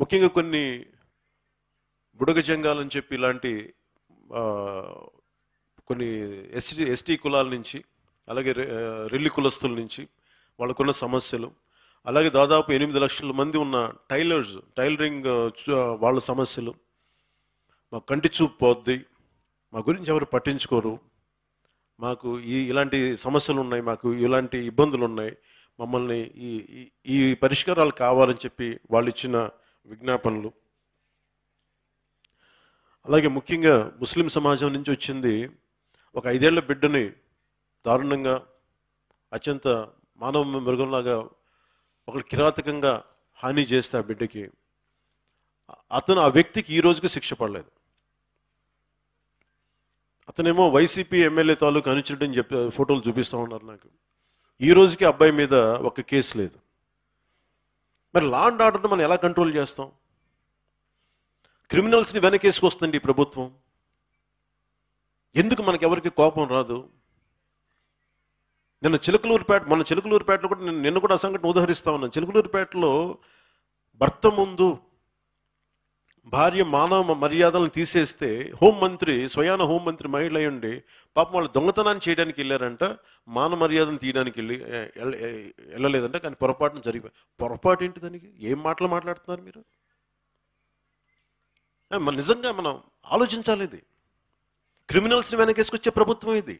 ముఖ్యంగా కొన్ని బుడగ జంగాలని చెప్పి ఇలాంటి ఆ, కొన్ని ఎస్టీ ఎస్టీ కులాల నుంచి అలాగే రె- ఆ, రెల్లి కులస్తుల నుంచి వాళ్ళకున్న సమస్యలు అలాగే దాదాపు ఎనిమిది లక్షల మంది ఉన్న టైలర్స్ టైలరింగ్ ఆ, చు- ఆ, వాళ్ళ సమస్యలు మా కంటి చూపు పోద్ది మా గురించి ఎవరు పట్టించుకోరు మాకు ఈ ఇలాంటి సమస్యలు ఉన్నాయి మాకు ఇలాంటి ఇబ్బందులు ఉన్నాయి మమ్మల్ని ఈ ఈ- ఈ పరిష్కారాలు కావాలని చెప్పి వాళ్ళు ఇచ్చిన విజ్ఞాపనలు అలాగే ముఖ్యంగా ముస్లిం సమాజం నుంచి వచ్చింది ఒక ఐదేళ్ల బిడ్డని దారుణంగా అత్యంత మానవ మృగంలాగా ఒకళ్ళు కిరాతకంగా హాని చేస్తే ఆ బిడ్డకి అతను ఆ వ్యక్తికి ఈ రోజుకి శిక్ష పడలేదు అతనేమో వైసీపీ ఎమ్మెల్యే తాలూకు అనుచరుడు అని చెప్పి ఫోటోలు చూపిస్తూ ఉన్నారు నాకు ఈ రోజుకి అబ్బాయి మీద ఒక కేసు లేదు మరి లా అండ్ ఆర్డర్ని మనం ఎలా కంట్రోల్ చేస్తాం క్రిమినల్స్ని వెనకేసుకొస్తుంది ఈ ప్రభుత్వం ఎందుకు మనకి ఎవరికి కోపం రాదు నిన్న చిలకలూరుపేట మన చిలకలూరుపేటలో కూడా నేను నిన్న కూడా ఆ సంఘటన ఉదహరిస్తా ఉన్నాను చిలకలూరుపేటలో భర్త ముందు భార్య మానవ మర్యాదలను తీసేస్తే హోంమంత్రి స్వయాన హోంమంత్రి మహిళ అయి ఉండి పాపం వాళ్ళు దొంగతనాన్ని చేయడానికి వెళ్ళారంట మానవ మర్యాదను తీయడానికి వెళ్ళి ఎ- ఎల్- ఎ- వెళ్ళలేదంట కానీ పొరపాటున జరిగిపోయి పొరపాటు ఏంటి దానికి ఏం మాటలు మాట్లాడుతున్నారు మీరు ఏ, మన నిజంగా మనం ఆలోచించాలి ఇది క్రిమినల్స్ని వెనకేసుకొచ్చే ప్రభుత్వం ఇది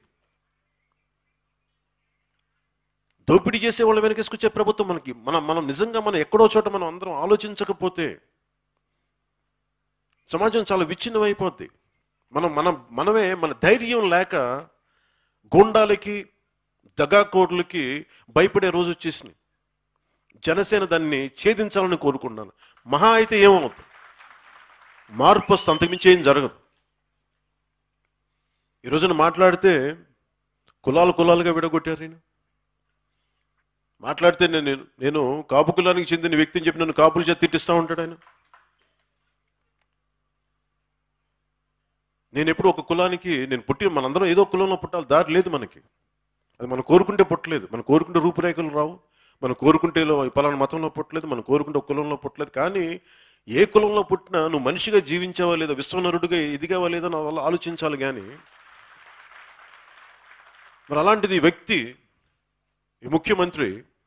దోపిడీ చేసే వాళ్ళ వెనకేసుకొచ్చే ప్రభుత్వం మనకి మనం మనం నిజంగా మనం ఎక్కడో చోట మనం అందరం ఆలోచించకపోతే సమాజం చాలా విచ్ఛిన్నం అయిపోద్ది మనం మన మనమే మన ధైర్యం లేక గూండాలకి దగాకోడ్లకి భయపడే రోజు వచ్చేసింది జనసేన దాన్ని ఛేదించాలని కోరుకున్నాను మహా అయితే ఏమవుతుంది మార్పు వస్తే అంతకుమించి ఏం జరగదు ఈ రోజున మాట్లాడితే కులాలు కులాలుగా విడగొట్టారు ఈయన మాట్లాడితే నేను నేను కాపు కులానికి చెందిన వ్యక్తిని చెప్పి నన్ను కాపుల చేత తిట్టిస్తూ ఉంటాడు ఆయన నేను ఎప్పుడు ఒక కులానికి నేను పుట్టి మనందరం ఏదో కులంలో పుట్టాలి దారి లేదు మనకి అది మనం కోరుకుంటే పుట్టలేదు మనం కోరుకుంటే రూపురేఖలు రావు మనం కోరుకుంటే లో- పలానా మతంలో పుట్టలేదు మనం కోరుకుంటే ఒక కులంలో పుట్టలేదు కానీ ఏ కులంలో పుట్టినా నువ్వు మనిషిగా జీవించావా లేదా విశ్వనరుడుగా ఎదిగావా లేదా అని అలా ఆలోచించాలి కానీ మరి అలాంటిది ఈ వ్యక్తి ఈ ముఖ్యమంత్రి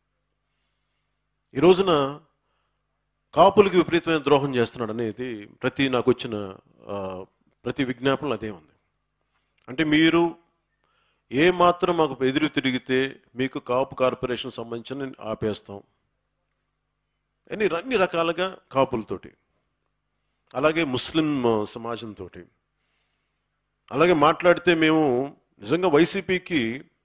ఈ రోజున కాపులకి విపరీతమైన ద్రోహం చేస్తున్నాడు అనేది ప్రతి నాకు వచ్చిన ఆ, ప్రతి విజ్ఞాపనలు అదే ఉంది అంటే మీరు ఏ మాత్రం మాకు ఎదురు తిరిగితే మీకు కాపు కార్పొరేషన్ సంబంధించిన ఆపేస్తాం అన్ని అన్ని రకాలుగా కాపులతోటి అలాగే ముస్లిం ఆ, సమాజంతో అలాగే మాట్లాడితే మేము నిజంగా వైసీపీకి